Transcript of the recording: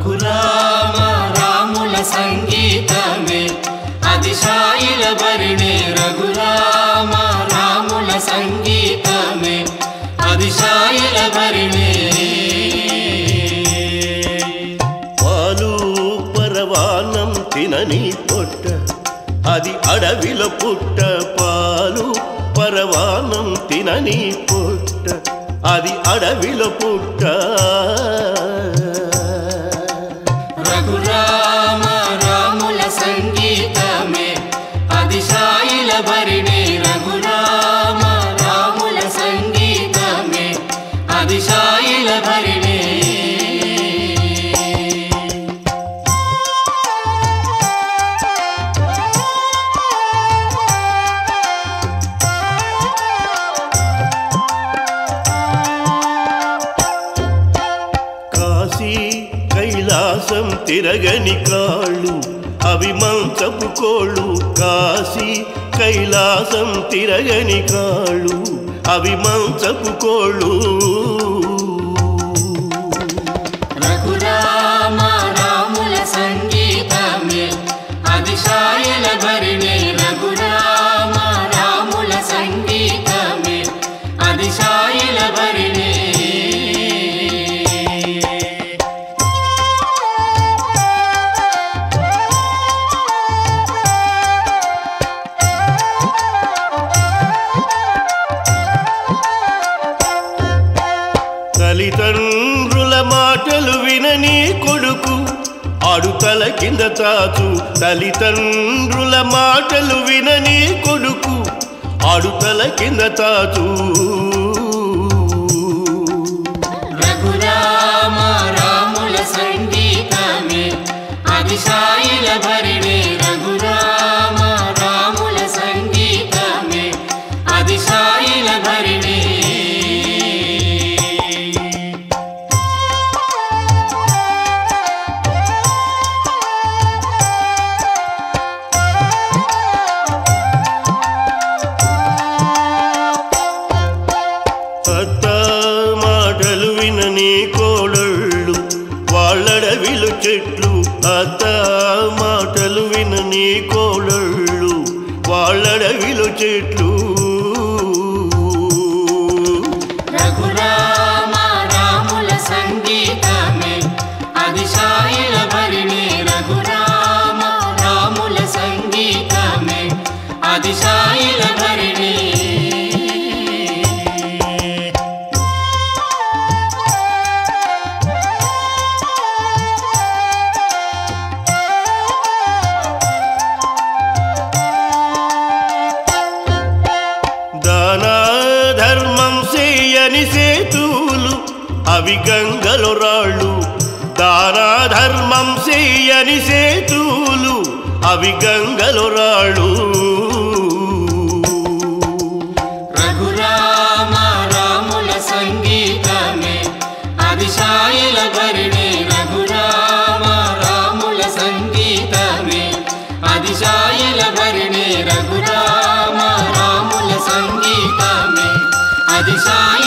రఘురామ రాముల సంగీతమే అతిశాయిల భరిణే రఘురామ రాముల సంగీతమే అతిశాయిల భరిణే పాలు పరవానం తినని పొట్ట అది అడవిలో పుట్ట పాలు పరవానం తినని పొట్ట అది అడవిలో పుట్ట రఘురామ రాముల సంగీతమే అతిశాయిల భరిణే రఘురామ రాముల సంగీతమే అతిశాయిల భరిణే కాశీ కైలాసం తిరగని కాళ్ళు అవి మంచపు కోళ్ళు కాశీ కైలాసం తిరగని కాళ్ళు అవి మంచపు కోళ్ళు రఘురామ రాముల సంగీతమే అతిశాయల భరిణే రఘురామ రాముల సంగీతమే అతిశాయల భరిణే తల్లిదండ్రుల మాటలు వినని కొడుకు ఆడు తల కింద తాచు తల్లిదండ్రుల మాటలు వినని కొడుకు ఆడు తల కింద తాచు రఘురామ రాముల సంగీతమే అతిశాయిల భరిణే రఘురామ రాముల సంగీతమే అతిశాయిల భరిణే అత్త మాటలు వినని కోడళ్ళు వాళ్ళడవిలు చెట్లు అత్త మాటలు వినని కోడళ్ళు వాళ్ళడవిలు చెట్లు రఘురామ రాముల సంగీతమే అతిశాయిల భరిణే రఘురామ రాముల సంగీతమే అతిశాయిల భరిణే దానా ధర్మం చేయని సేతులు అవి గంగలో రాళ్ళు దానా ధర్మం చేయని సేతులు అవి గంగలో రాళ్ళు రఘురామ రాముల సంగీతమే అతిశాయిల భరిణే రఘురామ రాముల సంగీతమే అతిశాయిల భరిణే రఘురామ రాముల సంగీతమే అతిశాయ